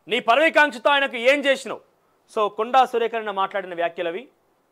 నీ పరవికాంక్షతో ఆయనకు ఏం చేసినావు సో కొండా సురేఖరణ మాట్లాడిన వ్యాఖ్యలు అవి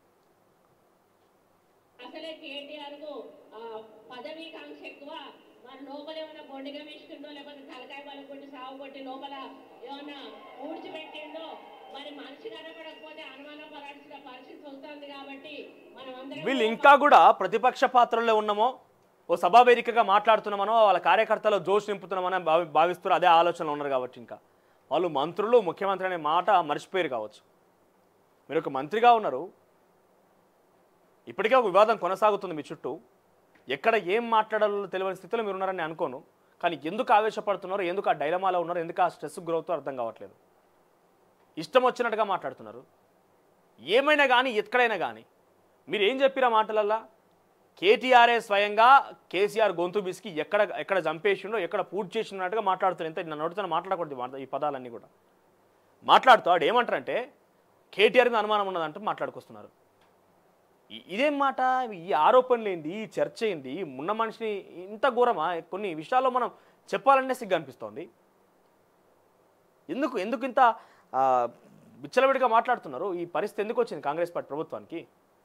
అసలే కేటీఆర్ కు ఆ, పదవీ కాంక్ష ఎక్కువ మన లోపల ఏమైనా బొండిగా వేసుకుందో లేకపోతే తలకాయ బలం కొట్టి సాగు కొట్టి లోపల ఏమైనా ఊడ్చిపెట్టిండో మరి మనిషి కనపడకపోతే అనుమానం పడాల్సిన పరిస్థితి వస్తుంది కాబట్టి మనం అందరం వీళ్ళు ఇంకా కూడా ప్రతిపక్ష పాత్రలో ఉన్నామో ఓ సభా వేదికగా మాట్లాడుతున్నామనో వాళ్ళ కార్యకర్తలు జోష్ నింపుతున్నామని భావి భావిస్తారు అదే ఆలోచనలో ఉన్నారు కాబట్టి ఇంకా వాళ్ళు మంత్రులు ముఖ్యమంత్రి అనే మాట మర్చిపోయారు కావచ్చు మీరు ఒక మంత్రిగా ఉన్నారు ఇప్పటికే ఒక వివాదం కొనసాగుతుంది మీ చుట్టూ ఎక్కడ ఏం మాట్లాడాలో తెలియని స్థితిలో మీరు ఉన్నారని నేను అనుకోను కానీ ఎందుకు ఆవేశపడుతున్నారు ఎందుకు ఆ డైలమాలో ఉన్నారు ఎందుకు ఆ స్ట్రెస్ గురవుతూ అర్థం కావట్లేదు ఇష్టం వచ్చినట్టుగా మాట్లాడుతున్నారు ఏమైనా కానీ ఎక్కడైనా కానీ మీరు ఏం చెప్పిరా మాటలల్లా కేటీఆర్ఏ స్వయంగా కేసీఆర్ గొంతు బిసికి ఎక్కడ ఎక్కడ చంపేసిండో ఎక్కడ పూర్తి చేసినట్టుగా మాట్లాడుతారు ఎంత నన్ను అడుగుతున్న మాట్లాడకూడదు ఈ మాట- ఈ పదాలన్నీ కూడా మాట్లాడుతూ వాడు ఏమంటారంటే కేటీఆర్ మీద అనుమానం ఉన్నదంటూ మాట్లాడుకొస్తున్నారు ఇ- ఇదేం మాట ఈ ఆరోపణలు ఏంది ఈ చర్చ ఏంది ఉన్న మనిషిని ఇంత ఘోరమా కొన్ని విషయాల్లో మనం చెప్పాలనే సిగ్గు అనిపిస్తోంది ఎందుకు ఎందుకు ఇంత ఆ, విచ్చలవిడిగా మాట్లాడుతున్నారు ఈ పరిస్థితి ఎందుకు వచ్చింది కాంగ్రెస్ పార్టీ ప్రభుత్వానికి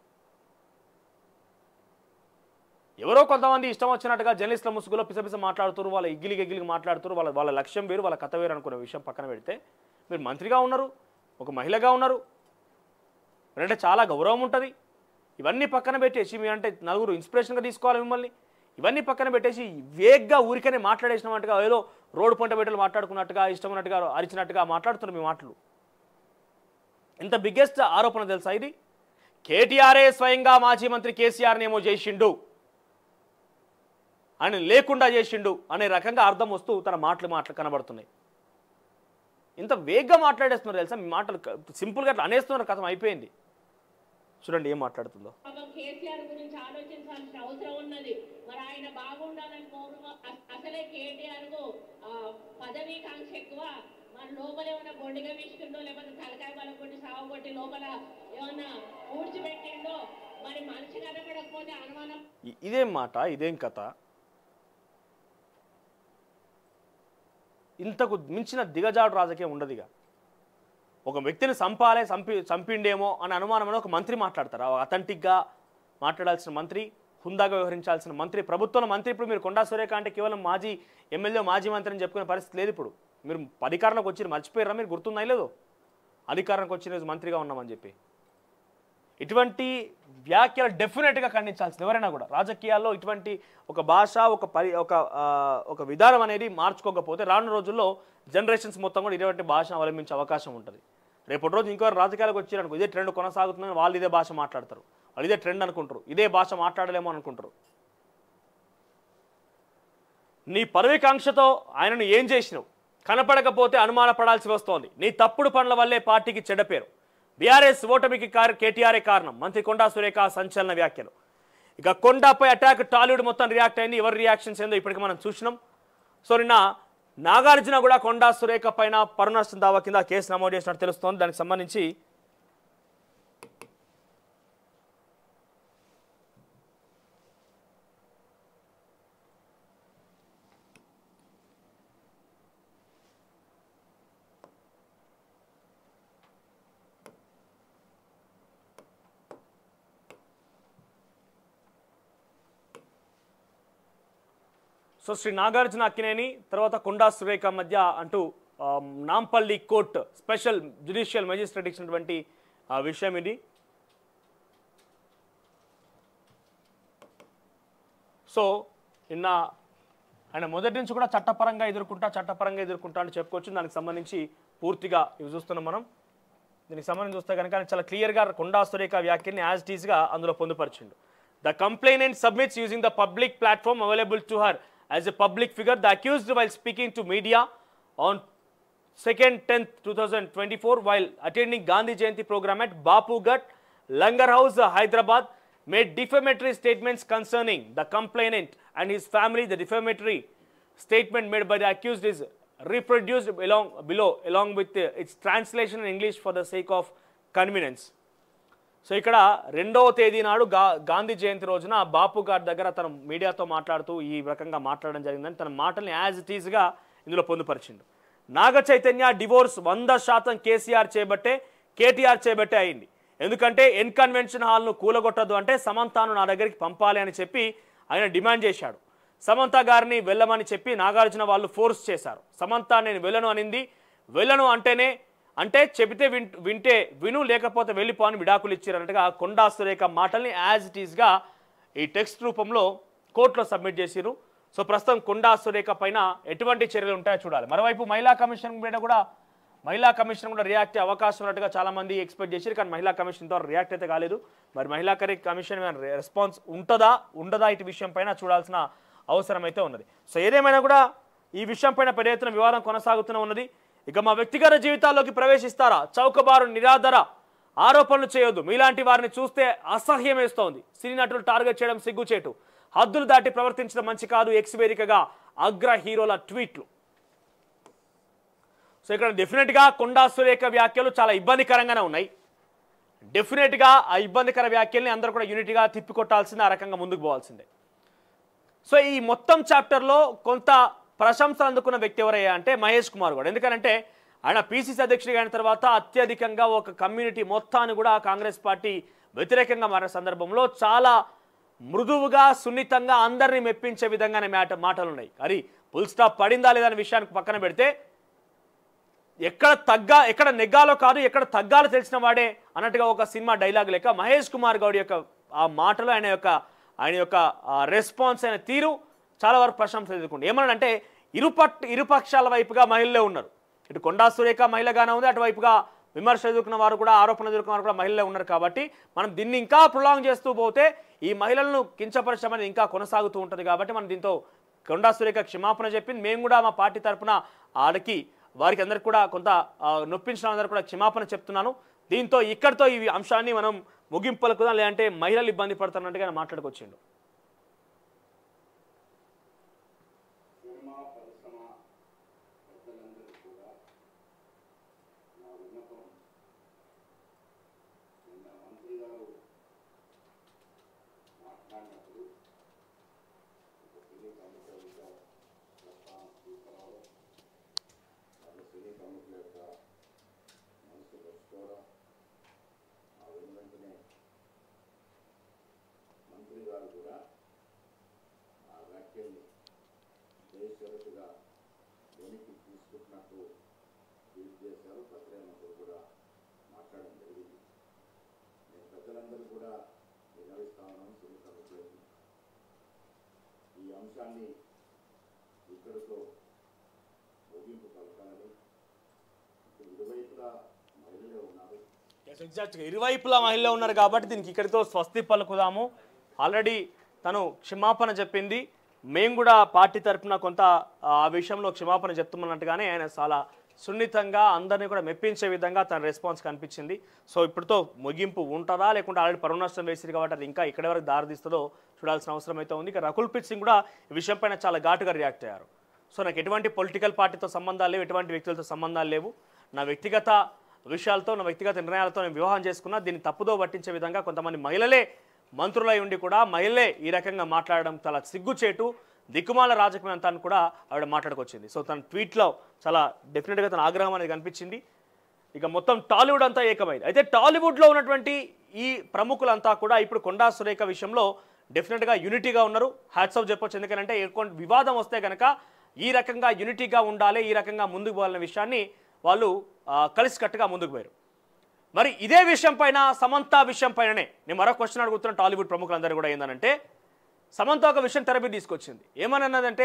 ఎవరో కొంతమంది ఇష్టం వచ్చినట్టుగా జర్నలిస్టుల ముసుగులో పిసపిస మాట్లాడుతారు వాళ్ళ ఇగ్గిలికి ఎగ్గిలికి మాట్లాడుతారు వాళ్ళ వాళ్ళ లక్ష్యం వేరు వాళ్ళ కథ వేరు అనుకునే విషయం పక్కన పెడితే మీరు మంత్రిగా ఉన్నారు ఒక మహిళగా ఉన్నారు అంటే చాలా గౌరవం ఉంటుంది ఇవన్నీ పక్కన పెట్టేసి మీ అంటే నలుగురు ఇన్స్పిరేషన్గా తీసుకోవాలి మిమ్మల్ని ఇవన్నీ పక్కన పెట్టేసి వేగ్గా ఊరికనే మాట్లాడేసినట్టుగా ఏదో రోడ్డు పంట బిడ్డలు మాట్లాడుకున్నట్టుగా ఇష్టం ఉన్నట్టుగా అరిచినట్టుగా మాట్లాడుతున్నారు మీ మాటలు ఇంత బిగ్గెస్ట్ ఆరోపణ తెలుసా ఇది కేటీఆర్ఏ స్వయంగా మాజీ మంత్రి కేసీఆర్ని ఏమో చేసిండు ఆయన లేకుండా చేసిండు అనే రకంగా అర్థం వస్తూ తన మాటలు మాటలు కనబడుతున్నాయి ఇంత వేగ్గా మాట్లాడేస్తున్నారు తెలుసా మీ మాటలు క- సింపుల్గా అట్లా అనేస్తున్నారు కథం అయిపోయింది చూడండి ఏం మాట్లాడుతుందో పాపం కేసీఆర్ గురించి ఆలోచించాల్సిన అవసరం ఉన్నది మరి ఆయన బాగుండాలని కోరు అస- అసలే కేటీఆర్ కు ఆ, పదవీ కాంక్ష ఎక్కువ మన లోపల ఏమైనా బొండిగా వేసుకుందో లేకపోతే తలకాయ బలం కొట్టి సాగు కొట్టి లోపల ఏమైనా ఊడ్చిపెట్టిండో మరి మనిషి కనపడకపోతే అనుమానం ఇ- ఇదేం మాట ఇదేం కథ ఇంతకు మించిన దిగజాడు రాజకీయం ఉండదుగా ఒక వ్యక్తిని చంపాలే చంపి చంపిండేమో అని అనుమానమని ఒక మంత్రి మాట్లాడతారు అథెంటిక్గా మాట్లాడాల్సిన మంత్రి హుందాగా వ్యవహరించాల్సిన మంత్రి ప్రభుత్వంలో మంత్రి ఇప్పుడు మీరు కొండా సురేఖ అంటే కేవలం మాజీ ఎమ్మెల్యే మాజీ మంత్రి అని చెప్పుకునే పరిస్థితి లేదు ఇప్పుడు మీరు అధికారంలోకి వచ్చి మర్చిపోయారా మీరు గుర్తుందా లేదో అధికారంలోకి వచ్చిన రోజు మంత్రిగా ఉన్నామని చెప్పి ఇటువంటి వ్యాఖ్యలు డెఫినెట్గా ఖండించాల్సింది ఎవరైనా కూడా రాజకీయాల్లో ఇటువంటి ఒక భాష ఒక పరి ఒక ఆ, ఒక విధానం అనేది మార్చుకోకపోతే రానున్న రోజుల్లో జనరేషన్స్ మొత్తం కూడా ఇటువంటి భాషను అవలంబించే అవకాశం ఉంటుంది రేపటి రోజు ఇంకో రాజకీయాలకు వచ్చారనుకో ఇదే ట్రెండ్ కొనసాగుతుందని వాళ్ళు ఇదే భాష మాట్లాడతారు వాళ్ళు ఇదే ట్రెండ్ అనుకుంటారు ఇదే భాష మాట్లాడలేమో అనుకుంటారు నీ పదవికాంక్షతో ఆయనను ఏం చేసినావు కనపడకపోతే అనుమానపడాల్సి వస్తోంది నీ తప్పుడు పనుల వల్లే పార్టీకి చెడ్డ పేరు బీఆర్ఎస్ ఓటమికి కార్ కేటీఆర్ఏ కారణం మంత్రి కొండా సురేఖ సంచలన వ్యాఖ్యలు ఇక కొండాపై అటాక్ టాలీవుడ్ మొత్తం రియాక్ట్ అయింది ఎవరి రియాక్షన్స్ ఏందో ఇప్పటికి మనం చూసినాం సో నిన్న నాగార్జున కూడా కొండా సురేఖ పైన పరునష్టం దావా కింద కేసు నమోదు చేసినట్టు తెలుస్తోంది దానికి సంబంధించి సో శ్రీ నాగార్జున అక్కినేని తర్వాత కొండా సురేఖ మధ్య అంటూ ఆ, Nampally court special judicial magistrate ఇచ్చినటువంటి ఆ, విషయం ఇది సో నిన్న ఆయన మొదటి నుంచి కూడా చట్టపరంగా ఎదుర్కొంటా చట్టపరంగా ఎదుర్కొంటా అని చెప్పుకోవచ్చు దానికి సంబంధించి పూర్తిగా ఇవి చూస్తున్నాం మనం దీనికి సంబంధించి చూస్తే కనుక ఆయన చాలా క్లియర్గా కొండా సురేఖ వ్యాఖ్యని యాజ్ ఇట్ ఈస్గా అందులో పొందుపరిచిండు the complainant submits using the public platform available to her as a public figure the accused while speaking to media on second 10th 2024 while attending gandhi jayanti program at bapu gut langar house uh, hyderabad made defamatory statements concerning the complainant and his family the defamatory statement made by the accused is reproduced along below along with uh, its translation in english for the sake of convenience so ఇక్కడ రెండవ తేదీ నాడు గా గాంధీ జయంతి రోజున బాపు గారి దగ్గర తన మీడియాతో మాట్లాడుతూ ఈ రకంగా మాట్లాడడం జరిగిందని తన మాటల్ని యాజ్ ఇట్ ఈస్గా ఇందులో పొందుపరిచిండు నాగ చైతన్య డివోర్స్ వంద శాతం కేసీఆర్ చేపట్టే కేటీఆర్ చేపట్టే అయింది ఎందుకంటే ఎన్ కన్వెన్షన్ హాల్ను కూలగొట్టద్దు అంటే సమంతాను నా దగ్గరికి పంపాలి అని చెప్పి ఆయన డిమాండ్ చేశాడు సమంత గారిని వెళ్ళమని చెప్పి నాగార్జున వాళ్ళు ఫోర్స్ చేశారు సమంత నేను వెళ్ళను అనింది వెళ్ళను అంటేనే అంటే చెబితే విన్ వింటే విను లేకపోతే వెళ్ళిపో అని విడాకులు ఇచ్చారన్నట్టుగా కొండా సురేఖ మాటల్ని యాజ్ ఇట్ ఈస్గా ఈ టెక్స్ట్ రూపంలో కోర్టులో సబ్మిట్ చేసిరు సో ప్రస్తుతం కొండా సురేఖ పైన ఎటువంటి చర్యలు ఉంటాయో చూడాలి మరోవైపు మహిళా కమిషన్ మీద కూడా మహిళా కమిషన్ కూడా రియాక్ట్ అయ్యే అవకాశం ఉన్నట్టుగా చాలా మంది ఎక్స్పెక్ట్ చేశారు కానీ మహిళా కమిషన్ ఇంతవరకు రియాక్ట్ అయితే కాలేదు మరి మహిళా కరి కమిషన్ మీద రెస్పాన్స్ ఉంటుందా ఉండదా ఇటు విషయం పైన చూడాల్సిన అవసరం అయితే ఉన్నది సో ఏదేమైనా కూడా ఈ విషయం పైన పెద్ద ఎత్తున వివాదం కొనసాగుతూనే ఉన్నది ఇక మా వ్యక్తిగత జీవితాల్లోకి ప్రవేశిస్తారా చౌకబారు నిరాధర ఆరోపణలు చేయొద్దు మీలాంటి వారిని చూస్తే అసహ్యం వేస్తోంది సినీ నటులు టార్గెట్ చేయడం సిగ్గుచేటు హద్దులు దాటి ప్రవర్తించడం మంచి కాదు ఎక్స్ వేదికగా అగ్ర హీరోల ట్వీట్లు సో ఇక్కడ డెఫినెట్గా కొండా సురేఖ వ్యాఖ్యలు చాలా ఇబ్బందికరంగానే ఉన్నాయి డెఫినెట్గా ఆ ఇబ్బందికర వ్యాఖ్యల్ని అందరూ కూడా యూనిట్గా తిప్పికొట్టాల్సిందే ఆ రకంగా ముందుకు పోవాల్సిందే సో ఈ మొత్తం చాప్టర్లో కొంత ప్రశంసలు అందుకున్న వ్యక్తి ఎవరయ్యా అంటే మహేష్ కుమార్ కూడా ఎందుకంటే ఆయన పీసీసీ అధ్యక్షుడిగా అయిన తర్వాత అత్యధికంగా ఒక కమ్యూనిటీ మొత్తాన్ని కూడా కాంగ్రెస్ పార్టీ వ్యతిరేకంగా మారిన సందర్భంలో చాలా మృదువుగా సున్నితంగా అందరినీ మెప్పించే విధంగానే మాట మాటలు ఉన్నాయి అది ఫుల్ స్టాప్ పడిందా లేదా అనే విషయానికి పక్కన పెడితే ఎక్కడ తగ్గా ఎక్కడ నెగ్గాలో కాదు ఎక్కడ తగ్గాలో తెలిసిన వాడే అన్నట్టుగా ఒక సినిమా డైలాగ్ లెక్క మహేష్ కుమార్ గౌడ్ యొక్క ఆ మాటలు ఆయన యొక్క ఆయన యొక్క రెస్పాన్స్ అయిన తీరు చాలా వరకు ప్రశంసలు ఎదుర్కొంది ఏమన్నాడంటే ఇరుపట్ ఇరుపక్షాల వైపుగా మహిళలే ఉన్నారు ఇటు కొండా సురేఖ మహిళగానే ఉంది అటువైపుగా విమర్శ ఎదుర్కొన్న వారు కూడా ఆరోపణ ఎదుర్కొన్న వారు కూడా మహిళలే ఉన్నారు కాబట్టి మనం దీన్ని ఇంకా ప్రొలాంగ్ చేస్తూ పోతే ఈ మహిళలను కించపరచడం అనేది ఇంకా కొనసాగుతూ ఉంటుంది కాబట్టి మనం దీంతో కొండా సురేఖ క్షమాపణ చెప్పింది మేము కూడా మా పార్టీ తరపున ఆడికి వారికి అందరికి కూడా కొంత ఆ, నొప్పించిన అందరూ కూడా క్షమాపణ చెప్తున్నాను దీంతో ఇక్కడితో ఈ అంశాన్ని మనం ముగింపులకుదాం లేదంటే మహిళలు ఇబ్బంది పడుతున్నట్టుగా ఆయన మాట్లాడుకొచ్చిండు సినిమా పరిశ్రమ పెద్దలందరూ కూడా నా విన్నపం నిన్న మంత్రి గారు మాట్లాడినప్పుడు ఒక సినీ ప్రముఖ విషయం ప్రస్తావన తీసుకురావడం మరియు సినీ ప్రముఖుల యొక్క మనసు తెచ్చుకోవడం ఆ విన్న వెంటనే మంత్రి గారు కూడా ఆ వ్యాఖ్యల్ని దేశరతుగా వెనక్కి తీసుకుంటున్నట్టు ట్వీట్ చేశారు పత్రికలు కూడా మాట్లాడడం జరిగింది నేను ప్రజలందరూ కూడా వినవిస్తా ఉన్నాను సున్నితలకు ఈ అంశాన్ని ఇక్కడితో ముగింపు పలకాలని ఇప్పుడు ఇరువైపులా మహిళలే ఉన్నారు ఎగ్జాక్ట్గా ఇరువైపులా మహిళలు ఉన్నారు కాబట్టి దీనికి ఇక్కడితో స్వస్తి పలుకుదాము ఆల్రెడీ తను క్షమాపణ చెప్పింది మేము కూడా పార్టీ తరఫున కొంత ఆ విషయంలో క్షమాపణ చెప్తున్నట్టుగానే ఆయన చాలా సున్నితంగా అందరినీ కూడా మెప్పించే విధంగా తన రెస్పాన్స్ కనిపించింది సో ఇప్పటితో ముగింపు ఉంటుందా లేకుంటే ఆల్రెడీ పరుణష్టం వేసింది కాబట్టి అది ఇంకా ఎక్కడి వరకు దారితీస్తుందో చూడాల్సిన అవసరం అయితే ఉంది ఇక రకుల్ ప్రీత్ సింగ్ కూడా ఈ విషయం పైన చాలా ఘాటుగా రియాక్ట్ అయ్యారు సో నాకు ఎటువంటి పొలిటికల్ పార్టీతో సంబంధాలు లేవు ఎటువంటి వ్యక్తులతో సంబంధాలు లేవు నా వ్యక్తిగత విషయాలతో నా వ్యక్తిగత నిర్ణయాలతో నేను వివాహం చేసుకున్నా దీన్ని తప్పుదో పట్టించే విధంగా కొంతమంది మహిళలే మంత్రులై ఉండి కూడా మహిళలే ఈ రకంగా మాట్లాడడం చాలా సిగ్గుచేటు దిక్కుమాల రాజకీయం అంతా అని కూడా ఆవిడ మాట్లాడుకొచ్చింది సో తన ట్వీట్లో చాలా డెఫినెట్గా తన ఆగ్రహం అనేది కనిపించింది ఇక మొత్తం టాలీవుడ్ అంతా ఏకమైంది అయితే టాలీవుడ్లో ఉన్నటువంటి ఈ ప్రముఖులంతా కూడా ఇప్పుడు కొండా సురేఖ విషయంలో డెఫినెట్గా యూనిటీగా ఉన్నారు హ్యాట్స్ ఆఫ్ చెప్పొచ్చు ఎందుకంటే ఎటువంటి వివాదం వస్తే కనుక ఈ రకంగా యూనిటీగా ఉండాలి ఈ రకంగా ముందుకు పోవాలనే విషయాన్ని వాళ్ళు ఆ, కలిసికట్టుగా ముందుకు పోయారు మరి ఇదే విషయం పైన సమంత విషయం పైననే నేను మరో క్వశ్చన్ అడుగుతున్న టాలీవుడ్ ప్రముఖులందరూ కూడా ఏంటంటే సమంత ఒక విషయం తెరపి తీసుకొచ్చింది ఏమని అన్నదంటే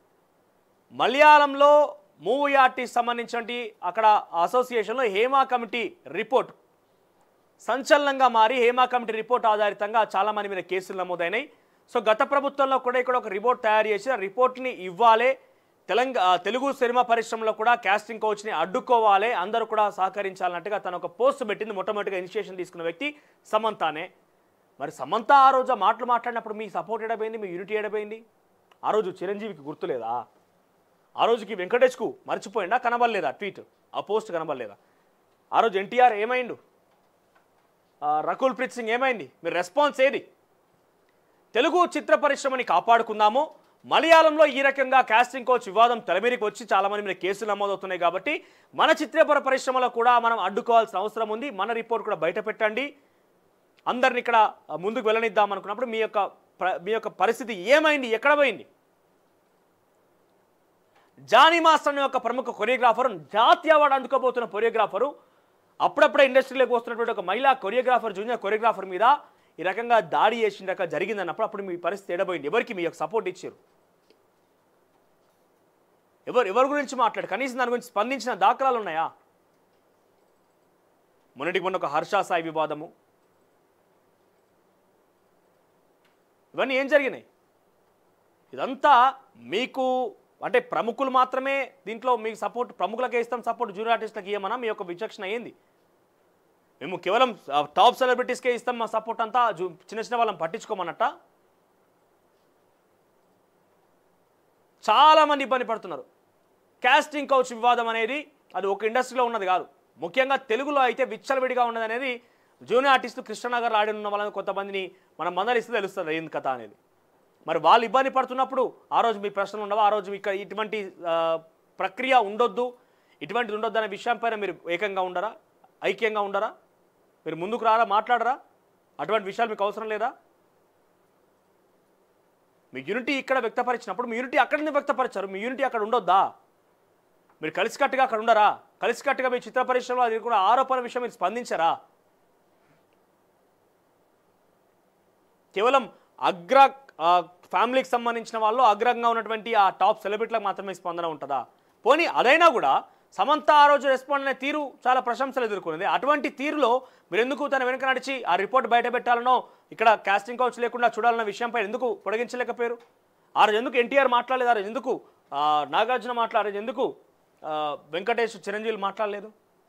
మలయాళంలో మూవీ ఆర్టిస్ట్ సంబంధించినటువంటి అక్కడ అసోసియేషన్లో హేమా కమిటీ రిపోర్ట్ సంచలనంగా మారి హేమా కమిటీ రిపోర్ట్ ఆధారితంగా చాలా మంది మీద కేసులు నమోదైనాయి సో గత ప్రభుత్వంలో కూడా ఇక్కడ ఒక రిపోర్ట్ తయారు చేసి ఆ రిపోర్ట్ని ఇవ్వాలి తెలంగాణ తెలుగు సినిమా పరిశ్రమలో కూడా కాస్టింగ్ కోచ్ని అడ్డుకోవాలి అందరూ కూడా సహకరించాలన్నట్టుగా తను ఒక పోస్ట్ పెట్టింది మొట్టమొదటిగా ఇనిషియేషన్ తీసుకున్న వ్యక్తి సమంతానే మరి సమంత ఆ రోజు ఆ మాటలు మాట్లాడినప్పుడు మీ సపోర్ట్ ఎడపోయింది మీ యూనిటీ ఎడపోయింది ఆ రోజు చిరంజీవికి గుర్తులేదా ఆ రోజుకి వెంకటేష్కు మర్చిపోయిందా కనబడలేదా ట్వీట్ ఆ పోస్ట్ కనబడలేదా ఆ రోజు ఎన్టీఆర్ ఏమైండు ఆ, రకుల్ ప్రీత్ సింగ్ ఏమైంది మీ రెస్పాన్స్ ఏది తెలుగు చిత్ర పరిశ్రమని కాపాడుకుందాము మలయాళంలో ఈ రకంగా కాస్టింగ్ కోచ్ వివాదం తెరమీరికి వచ్చి చాలా మంది మీద కేసులు నమోదవుతున్నాయి కాబట్టి మన చిత్రపర పరిశ్రమలో కూడా మనం అడ్డుకోవాల్సిన అవసరం ఉంది మన రిపోర్ట్ కూడా బయట పెట్టండి అందరిని ఇక్కడ ఆ, ముందుకు వెళ్ళనిద్దాం అనుకున్నప్పుడు మీ యొక్క ప్ర- మీ యొక్క పరిస్థితి ఏమైంది ఎక్కడ పోయింది జానీ మాస్టర్ అనే ఒక ప్రముఖ కొరియోగ్రాఫర్ జాతీయ అవార్డు అందుకోబోతున్న కొరియోగ్రాఫరు అప్పుడప్పుడే ఇండస్ట్రీలోకి వస్తున్నటువంటి ఒక మహిళా కొరియోగ్రాఫర్ జూనియర్ కొరియోగ్రాఫర్ మీద ఈ రకంగా దాడి చేసిన రకం జరిగిందన్నప్పుడు అప్పుడు మీ పరిస్థితి ఎడబోయింది ఎవరికి మీ యొక్క సపోర్ట్ ఇచ్చారు ఎవరు ఎవరి గురించి మాట్లాడు కనీసం దాని గురించి స్పందించిన దాఖలాలు ఉన్నాయా మొన్నటికి మొన్న ఒక హర్ష సాయి వివాదము ఇవన్నీ ఏం జరిగినాయి ఇదంతా మీకు అంటే ప్రముఖులు మాత్రమే దీంట్లో మీకు సపోర్ట్ ప్రముఖులకే ఇస్తాం సపోర్ట్ జూనియర్ ఆర్టిస్టులకు ఇవ్వమన్నా మీ యొక్క విచక్షణ ఏంది మేము కేవలం ఆ, టాప్ సెలబ్రిటీస్కే ఇస్తాం మా సపోర్ట్ అంతా జు- చిన్న చిన్న వాళ్ళని పట్టించుకోమన్నట్ట చాలా మంది ఇబ్బంది పడుతున్నారు కాస్టింగ్ కౌచ్ వివాదం అనేది అది ఒక ఇండస్ట్రీలో ఉన్నది కాదు ముఖ్యంగా తెలుగులో అయితే విచ్చలవిడిగా ఉన్నది అనేది జూనియర్ ఆర్టిస్టు కృష్ణనగర్ ఆడి ఉన్న వాళ్ళని కొంతమందిని మనం మందలిస్తే తెలుస్తుంది ఏంది కథ అనేది మరి వాళ్ళు ఇబ్బంది పడుతున్నప్పుడు ఆ రోజు మీ ప్రశ్నలు ఉండవా ఆ రోజు ఇక్కడ ఇటువంటి ఆ, ప్రక్రియ ఉండొద్దు ఇటువంటిది ఉండొద్దు అనే విషయంపైన మీరు ఏకంగా ఉండరా ఐక్యంగా ఉండరా మీరు ముందుకు రారా మాట్లాడరా అటువంటి విషయాలు మీకు అవసరం లేదా మీ యూనిటీ ఇక్కడ వ్యక్తపరిచినప్పుడు మీ యూనిటీ అక్కడ ఎందుకు వ్యక్తపరిచారు మీ యూనిటీ అక్కడ ఉండొద్దా మీరు కలిసికట్టుగా అక్కడ ఉండరా కలిసికట్టుగా మీ చిత్ర పరిశ్రమలో అది కూడా ఆరోపణ విషయం మీరు స్పందించరా కేవలం అగ్ర ఆ, ఫ్యామిలీకి సంబంధించిన వాళ్ళు అగ్రంగా ఉన్నటువంటి ఆ టాప్ సెలబ్రిటీలకు మాత్రమే స్పందన ఉంటుందా పోనీ అదైనా కూడా సమంత ఆ రోజు రెస్పాండ్ అనే తీరు చాలా ప్రశంసలు ఎదుర్కొన్నది అటువంటి తీరులో మీరు ఎందుకు తన వెనుక నడిచి ఆ రిపోర్ట్ బయట పెట్టాలనో ఇక్కడ కాస్టింగ్ కౌచ్ లేకుండా చూడాలన్న విషయంపై ఎందుకు పొడిగించలేకపోయారు ఆ రోజు ఎందుకు ఎన్టీఆర్ మాట్లాడలేదు ఆ రోజు ఎందుకు ఆ, నాగార్జున మాట్లాడలేదు ఎందుకు ఆ, వెంకటేష్ చిరంజీవి మాట్లాడలేదు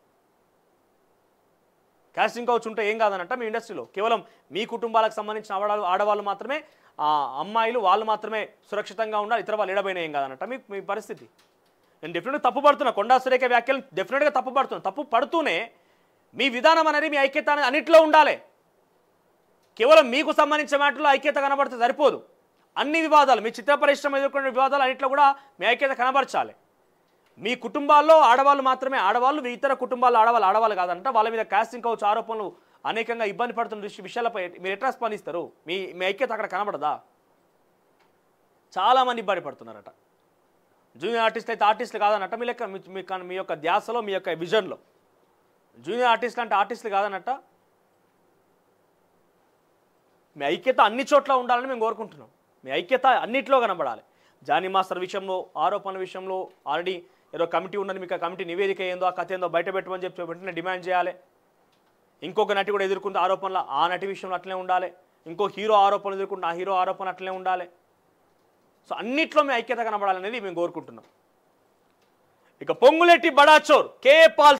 కాస్టింగ్ కౌచ్ ఉంటే ఏం కాదనట మీ ఇండస్ట్రీలో కేవలం మీ కుటుంబాలకు సంబంధించిన ఆడవాళ్ళు ఆడవాళ్ళు మాత్రమే ఆ అమ్మాయిలు వాళ్ళు మాత్రమే సురక్షితంగా ఉండాలి ఇతర వాళ్ళు ఎడబైన ఏం కాదనట మీ మీ పరిస్థితి నేను డెఫినెట్గా తప్పు పడుతున్నా కొండా సురేఖ వ్యాఖ్యలు డెఫినెట్గా తప్పు పడుతున్నా తప్పు పడుతూనే మీ విధానం అనేది మీ ఐక్యత అనేది అన్నిట్లో ఉండాలి కేవలం మీకు సంబంధించిన వాటిలో ఐక్యత కనబడితే సరిపోదు అన్ని వివాదాలు మీ చిత్ర పరిశ్రమ ఎదుర్కొనే వివాదాలు అన్నింటిలో కూడా మీ ఐక్యత కనబరచాలి మీ కుటుంబాల్లో ఆడవాళ్ళు మాత్రమే ఆడవాళ్ళు మీ ఇతర కుటుంబాల్లో ఆడవాళ్ళు ఆడవాళ్ళు కాదంట వాళ్ళ మీద కాస్టింగ్ కౌచ్ ఆరోపణలు అనేకంగా ఇబ్బంది పడుతున్న విష- విషయాలపై మీరు ఎట్లా స్పందిస్తారు మీ మీ ఐక్యత అక్కడ కనబడదా చాలామంది ఇబ్బంది పడుతున్నారట జూనియర్ ఆర్టిస్ట్ అయితే ఆర్టిస్టులు కాదన్నట్ట మీ లెక్క మీ- మీ కన్- మీ యొక్క ధ్యాసలో మీ యొక్క విజన్లో జూనియర్ ఆర్టిస్టులు అంటే ఆర్టిస్టులు కాదన్నట్ట మీ ఐక్యత అన్ని చోట్ల ఉండాలని మేము కోరుకుంటున్నాం మీ ఐక్యత అన్నిట్లో కనబడాలి జానీ మాస్టర్ విషయంలో ఆరోపణల విషయంలో ఆల్రెడీ ఏదో కమిటీ ఉన్నది మీకు ఆ కమిటీ నివేదిక ఏందో ఆ కథ ఏందో బయట పెట్టమని చెప్పి వెంటనే డిమాండ్ చేయాలి ఇంకొక నటి కూడా ఎదుర్కొంటే ఆరోపణలు ఆ నటి విషయంలో అట్లనే ఉండాలి ఇంకో హీరో ఆరోపణలు ఎదుర్కొంటే ఆ హీరో ఆరోపణ అట్లనే ఉండాలి సో అన్నిట్లో మీ ఐక్యత కనబడాలనేది మేము కోరుకుంటున్నాం ఇక పొంగులెట్టి బడాచోర్ కే పాల్